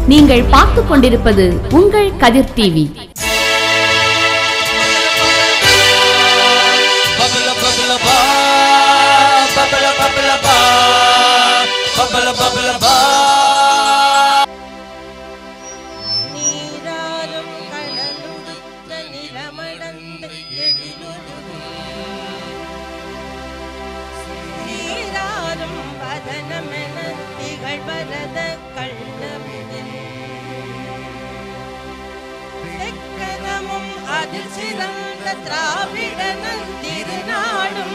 நீங்கள் பார்த்துக் கொண்டிருப்பது உங்கள் Kathir TV Bubble bubble ba, bubble bubble ba, bubble bubble ba. நீராறும் கடலுடுத்த நிலமடந்த எழிலொழுகும் நீராறும் வதனமென திகழ்வரத கள்ளவிடில் செக்கதமும் அதில் சிறந்த திராவிடனன் திருநாடும்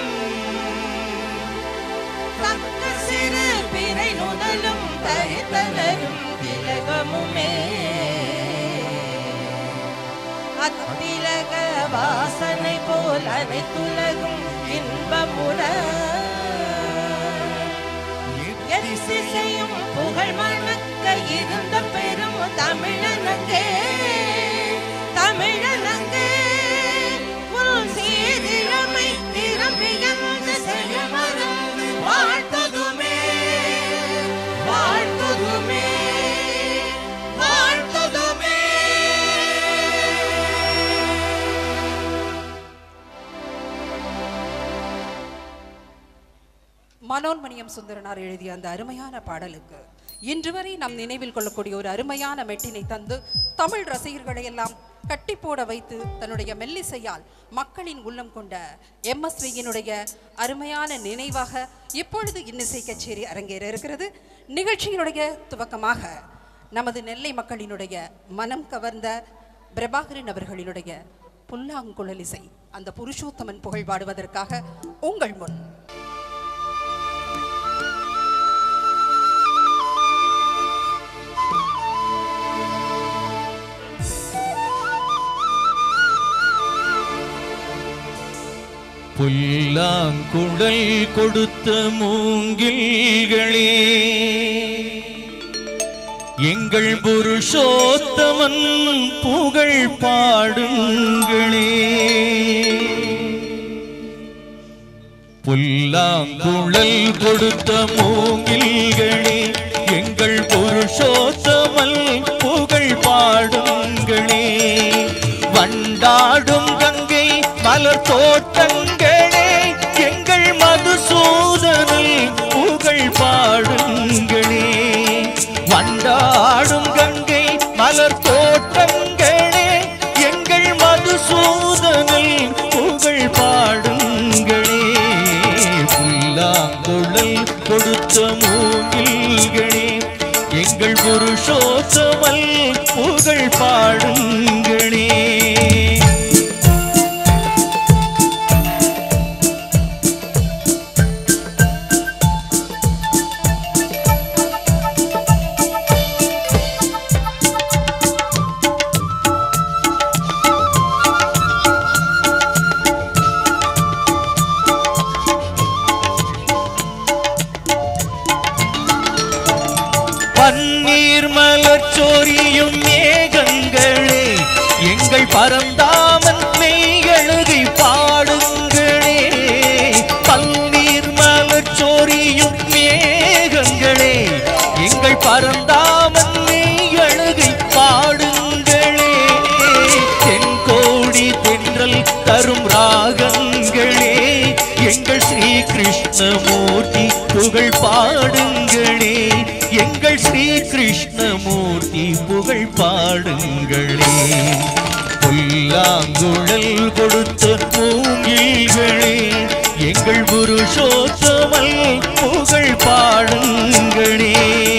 தக்க சிறு பிறை நுதலும் தரித்தலரும் திலகமுமே அத்திலக வாசனை போல் அனைத்துலகும் இன்பமுற எதிசையும் புகழ் மணக்க இருந்த பெரும் தமிழனங்கே தமிழனங்கே உன் சீரிழமை திறமையந்த செழுமரம் வாழ்த்துதுமே வாழ்த்துதுமே வாழ்த்துதுமே மனோன்மணியம் சுந்தரனார் எழுதிய அந்த அருமையான பாடலுக்கு இன்று வரை நம் நினைவில் கொள்ளக்கூடிய ஒரு அருமையான மெட்டினை தந்து தமிழ் ரசிகர்களை எல்லாம் கட்டி போட வைத்து தன்னுடைய மெல்லிசையால் மக்களின் உள்ளம் கொண்ட எம்எஸ்வியினுடைய அருமையான நினைவாக இப்பொழுது இன்னிசை கச்சேரி அரங்கேற இருக்கிறது நிகழ்ச்சியினுடைய துவக்கமாக நமது நெல்லை மக்களினுடைய மனம் கவர்ந்த பிரபாகரன் அவர்களினுடைய புல்லாங்குழல் இசை அந்த புருஷோத்தமன் புகழ் பாடுவதற்காக உங்கள் முன் புல்லாங்குழல் கொடுத்த மூங்கில்களே எங்கள் புருஷோத்தமன் புகழ் பாடுங்களே புல்லாங்குழல் கொடுத்த மூங்கில்களே எங்கள் புருஷோத்தமல் புகழ் பாடுங்களே வண்டாடும் கங்கை மலர் தோட்டங்களே எங்கள் மதுசூதனல் புகழ் பாடுங்களே வண்டாடும் கங்கை மலர் தோட்டங்களே எங்கள் மதுசூதனல் புகழ் பாடுங்களே புல்லாங்குழல் கொடுத்த மூங்கில்களே எங்கள் புருஷோத்தமல் புகழ் பாடுங்களே பன்னீர் மலர் சொரியும் மேகங்களே எங்கள் பரந்தாமன் மெய்யழுகை பாடுங்களே பன்னீர் மலர் சொரியும் மேகங்களே எங்கள் பரந்தாமன் மெய்யழுகை பாடுங்களே தென்கோடி தென்றல் தரும் ராகங்களே எங்கள் ஸ்ரீ கிருஷ்ணமூர்த்தி புகழ் பாடுங்களே எங்கள் ஸ்ரீ கிருஷ்ணமூர்த்தி புகழ் பாடுங்களே புல்லாங்குழல் கொடுத்த மூங்கில்களே எங்கள் புருஷோத்தமல் புகழ் பாடுங்களே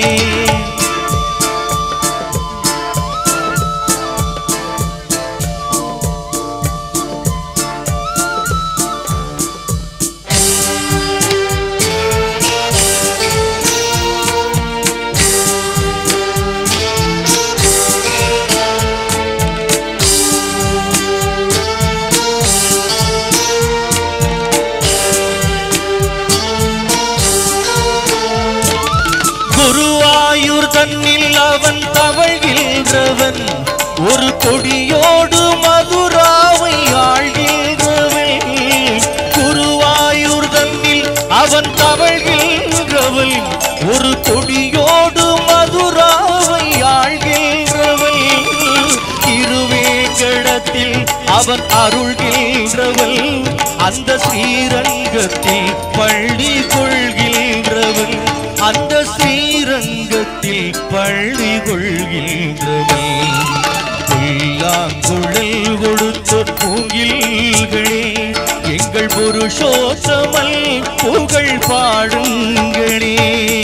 குருவாயூர் தன்னில் அவன் தவழ்கின்றவன் ஒரு கொடியோடு மதுராவை ஆழ்கின்றவன் குருவாயூர் தன்னில் அவன் தவழ்கின்றவன் ஒரு கொடியோடு மதுராவை அவன் அருள்கின்றவள் அந்த ஸ்ரீரங்கத்தில் பள்ளி கொள்கின்றவள் அந்த ஸ்ரீரங்கத்தில் பள்ளி கொள்கின்றவள் புல்லாங்குழல் கொடுத்த பூங்கில்களே எங்கள் புருஷோத்தமல் புகழ் பாடுங்களே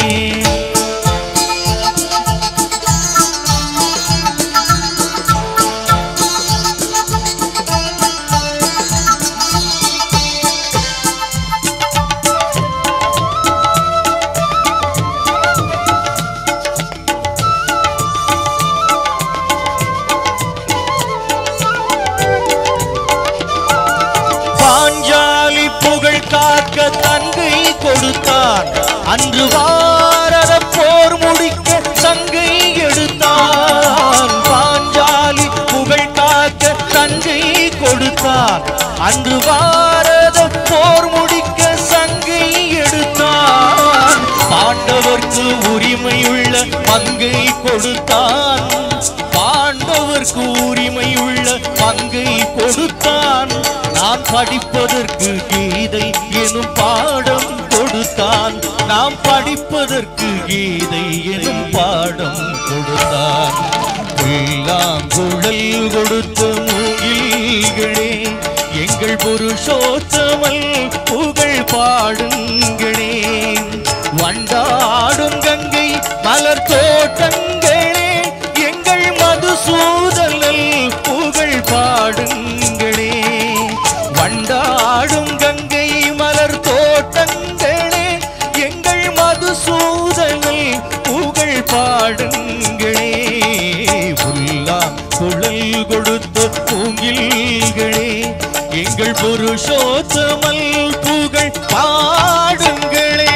பாஞ்சாலி புகழ் காக்க தங்கை கொடுத்தான் அன்று வாரத போர் முடிக்க சங்கை எடுத்தான் பாஞ்சாலி புகழ் காக்க தங்கை கொடுத்தான் அன்று பாரத போர் முடிக்க சங்கை எடுத்தான் பாண்டவர்க்கு உரிமையுள்ள பங்கை கொடுத்தான் பாண்டவர்க்கு உரிமையுள்ள பங்கை கொடுத்தான் நாம் படிப்பதற்கு கீதை எனும் பாடம் கொடுத்தான் நாம் படிப்பதற்கு கீதை எனும் பாடம் கொடுத்தான் புல்லாங்குழல் கொடுத்த மூங்கில்களே எங்கள் புருஷோத்தமல் புகழ் பாடுங்களே வண்டாடும் கங்கை மலர் தோட்டங்களே எங்கள் மதுசூதலல் புகழ் பாடுங்களே வண்டாடும் கங்கை மலர் தோட்டங்களே எங்கள் மதுசூதலல் புகழ் பாடுங்களே புல்லா குழல் கொடுத்த பூங்கில்களே எங்கள் புருஷோத்தமல் புகழ் பாடுங்களே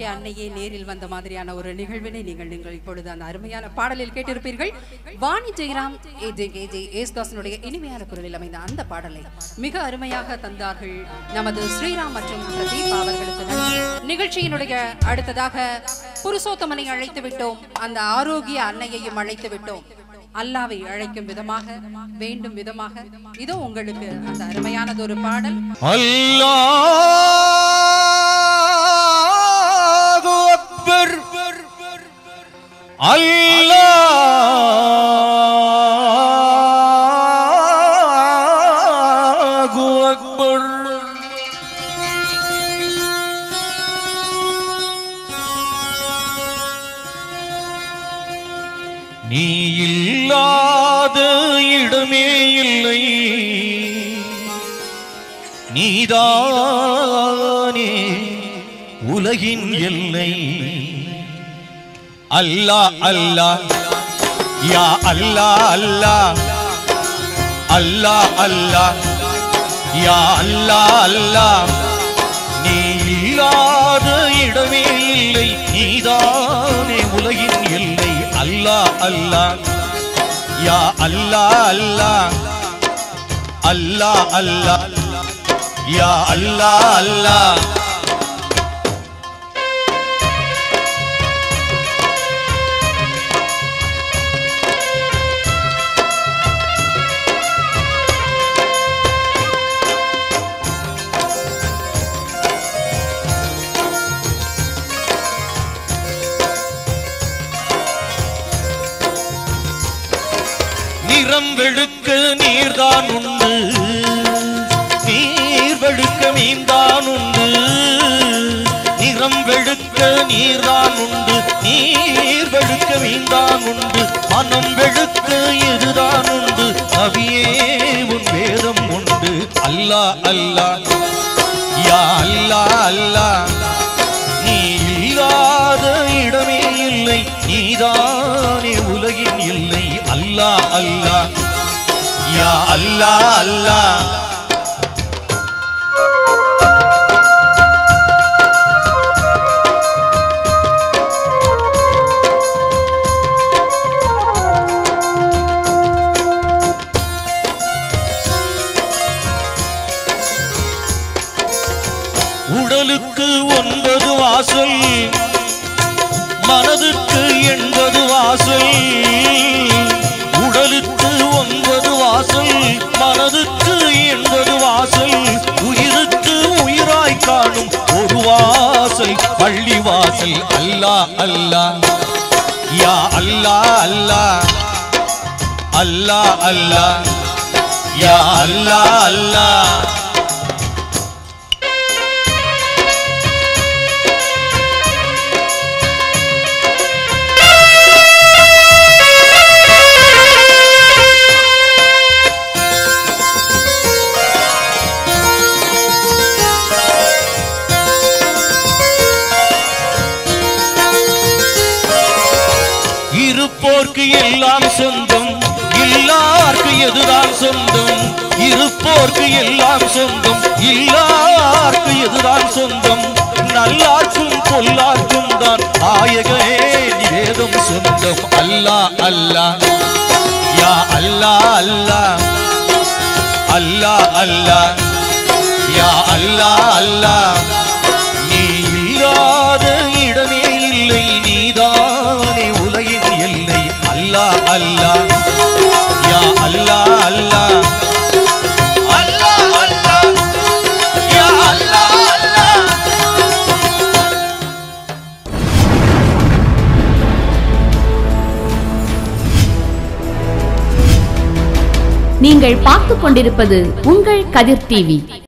அன்னையே நேரில் வந்த மாதிரியான ஒரு நிகழ்வினை நீங்கள் நீங்கள் இப்பொழுது அந்த அருமையான பாடலில் கேட்டிருப்பீர்கள் வாணி ஜெயராம் ஏஜே கேஜே ஏஸ்தாசனுடைய இனிமையான குரலில் அமைந்த அந்த பாடலை மிக அருமையாக தந்தார்கள் நமது ஸ்ரீராம் மற்றும் பிரதீப் அவர்களுக்கு நன்றி நிகழ்ச்சியினுடைய அடுத்ததாக புருஷோத்தமனை அழைத்து விட்டோம் அந்த ஆரோக்கிய அன்னையையும் அழைத்து விட்டோம் அல்லாவை அழைக்கும் விதமாக வேண்டும் விதமாக இதோ உங்களுக்கு அந்த அருமையானது ஒரு பாடல் அல்லாஹு அக்பர் அல்லாஹு அக்பர் நீ இல்லாத இடமே இல்லை நீதானே உலகின் எல்லை அல்லாஹ் அல்லாஹ் யா அல்லாஹ் அல்லாஹ் அல்லாஹ் அல்லாஹ் யா அல்லாஹ் அல்லாஹ் நீ இல்லாத இடமே இல்லை நீதானே உலகின் எல்லை அல்லாஹ் அல்லாஹ் யா அல்லாஹ் அல்லாஹ் அல்லாஹ் அல்லாஹ் யா அல்லாஹ் அல்லாஹ் நிறம் வெளுக்க நீர்தான் உண்டு நீர் வெளுக்க மீன்தான் உண்டு நிறம் வெளுக்க நீர்தான் உண்டு நீர் வெளுக்க மீன்தான் உண்டு மனம் வெளுக்க இதுதான் உண்டு அவியே உன் வேதம் உண்டு அல்லாஹ் அல்லாஹ் யா அல்லாஹ் அல்லாஹ் நீ இல்லாத இடமே இல்லை நீதானே உலகின் இல்லை அல்லாஹ் அல்லாஹ் யா அல்லாஹ் அல்லாஹ் உடலுக்கு ஒன்பது வாசல் மனதுக்கு எண்பது வாசல் உடலுக்கு ஒன்பது வாசல் மனதுக்கு எண்பது வாசல் உயிருக்கு உயிராய் காணும் ஒரு வாசல் பள்ளி வாசல் அல்லாஹ் அல்லாஹ் யா அல்லாஹ் அல்லாஹ் அல்லாஹ் அல்லாஹ் யா அல்லாஹ் அல்லாஹ் இருப்போர்க்கு எல்லாம் சொந்தம் இல்லார்க்கு எதுதான் சொந்தம் இருப்போர்க்கு எல்லாம் சொந்தம் இல்லார்க்கு எதுதான் சொந்தம் நல்லார்க்கும் பொல்லார்க்கும் தான் ஆயகே நிவேதம் சொந்தம் அல்லாஹ் அல்லாஹ் யா அல்லாஹ் அல்லாஹ் அல்லாஹ் அல்லாஹ் யா அல்லாஹ் அல்லாஹ் நீ இல்லாத இடமே இல்லை நீதானே உலகின் எல்லை அல்லாஹ் அல்லாஹ் யா அல்லாஹ் அல்லாஹ் அல்லாஹ் அல்லாஹ் யா அல்லாஹ் அல்லாஹ் நீங்கள் பார்த்துக் கொண்டிருப்பது உங்கள் கதிர் டிவி